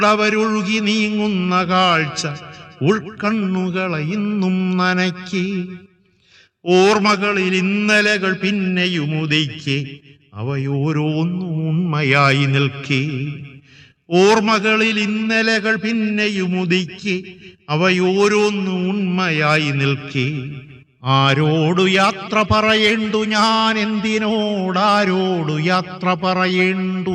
അവരൊഴുകി നീങ്ങുന്ന കാഴ്ച ഉൾക്കണ്ണുകളെ ഇന്നും നനയ്ക്ക് ഓർമ്മകളിൽ ഇന്നലകൾ പിന്നെയും ഉദിക്കെ അവയോരോന്നും ഉണ്മയായി നിൽക്കേ ഓർമ്മകളിൽ ഇന്നലകൾ പിന്നെയും ഉദിക്കെ അവയോരോന്നും ഉണ്മയായി നിൽക്കേ ആരോടു യാത്ര പറയേണ്ടു ഞാൻ എന്തിനോടാരോടു യാത്ര പറയേണ്ടു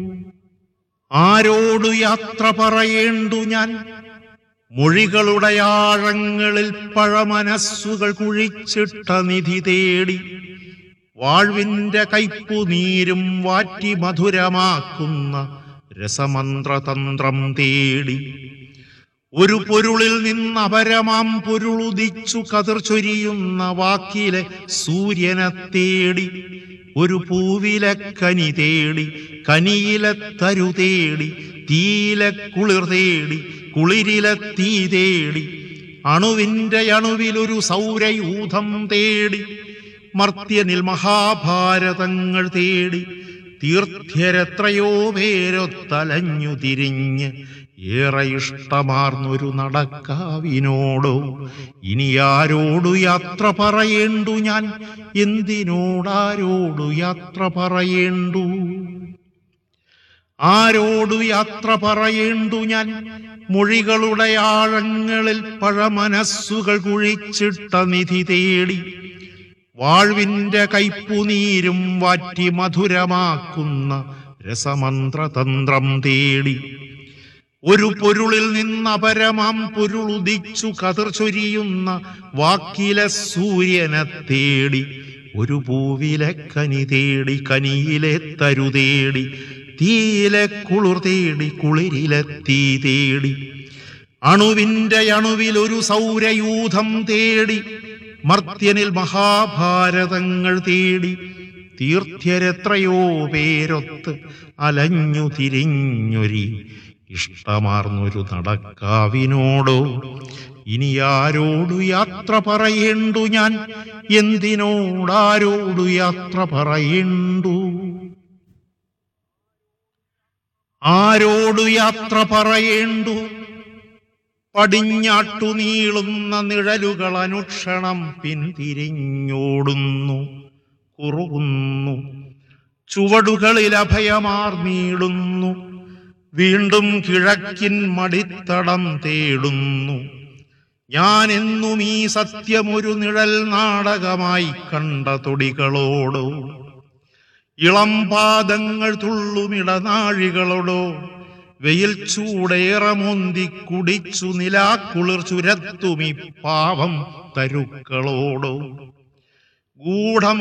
ആരോടു യാത്ര പറയേണ്ടു ഞാൻ മൊഴികളുടെ ആഴങ്ങളിൽ പഴമനസ്സുകൾ കുഴിച്ചിട്ട നിധി തേടി വാഴ്വിന്റെ കയ്പു നീരും വാറ്റി മധുരമാക്കുന്ന രസമന്ത്രതന്ത്രം തേടി ഒരു പൊരുളിൽ നിന്ന് അപരമാം പൊരുളുദിച്ചു കതിർ ചൊരിയുന്ന വാക്കിലെ സൂര്യനെ തേടി ഒരു പൂവിലെ കനി തേടി കനിയിലെ തരു തേടി തീയിലെ കുളിർ തേടി കുളിരിലെ തീ തേടി അണുവിന്റെ അണുവിലൊരു സൗരയൂഥം തേടി മർത്യനിൽ മഹാഭാരതങ്ങൾ തേടി തീർത്ഥ്യരെത്രയോ പേരൊത്തലഞ്ഞു തിരിഞ്ഞ് ഏറെ ഇഷ്ടമാർന്നൊരു നടക്കാവിനോടോ ഇനി ആരോടു യാത്ര പറയേണ്ടു ഞാൻ എന്തിനോടാരോടു യാത്ര പറയേണ്ടു ആരോടു യാത്ര പറയേണ്ടു ഞാൻ മൊഴികളുടെ ആഴങ്ങളിൽ പഴമനസ്സുകൾ കുഴിച്ചിട്ട നിധി തേടി വാഴ്വിന്റെ കയ്പുനീരും വാറ്റി മധുരമാക്കുന്ന രസമന്ത്രതന്ത്രം തേടി ഒരു പൊരുളിൽ നിന്ന് അപരമാം പൊരുളുദിച്ചു കതിർ ചൊരിയുന്ന വാക്കിലെ സൂര്യനെ തേടി ഒരു പൂവിലെ കനി തേടി കനിയിലെ തരു തേടി തീയിലെ കുളിർ തേടി കുളിരിലെ തീ തേടി അണുവിന്റെ അണുവിൽ ഒരു സൗരയൂഥം തേടി മർത്യനിൽ മഹാഭാരതങ്ങൾ തേടി തീർത്ഥ്യരെത്രയോ പേരൊത്ത് അലഞ്ഞു തിരിഞ്ഞൊരി ഇഷ്ടമാർന്നൊരു നടക്കാവിനോടോ ഇനി ആരോടു യാത്ര പറയേണ്ടു ഞാൻ എന്തിനോടാരോടു യാത്ര പറയേണ്ടു ആരോടു യാത്ര പറയേണ്ടു പടിഞ്ഞാട്ടു നീളുന്ന നിഴലുകൾ അനുക്ഷണം പിന്തിരിഞ്ഞോടുന്നു കുറുകുന്നു ചുവടുകളിൽ അഭയമാർന്നീടുന്നു വീണ്ടും കിഴക്കിൻ മടിത്തടം തേടുന്നു ഞാൻ എന്നും ഈ സത്യമൊരു നിഴൽ നാടകമായി കണ്ട തൊടികളോടോ ഇളം പാദങ്ങൾ തുള്ളുമിടനാഴികളോടോ വെയിൽ ചൂടേറെ മൊന്തി കുടിച്ചു നിലാക്കുളിർ ചുരത്തുമി പാവം തരുക്കളോടോ ഗൂഢം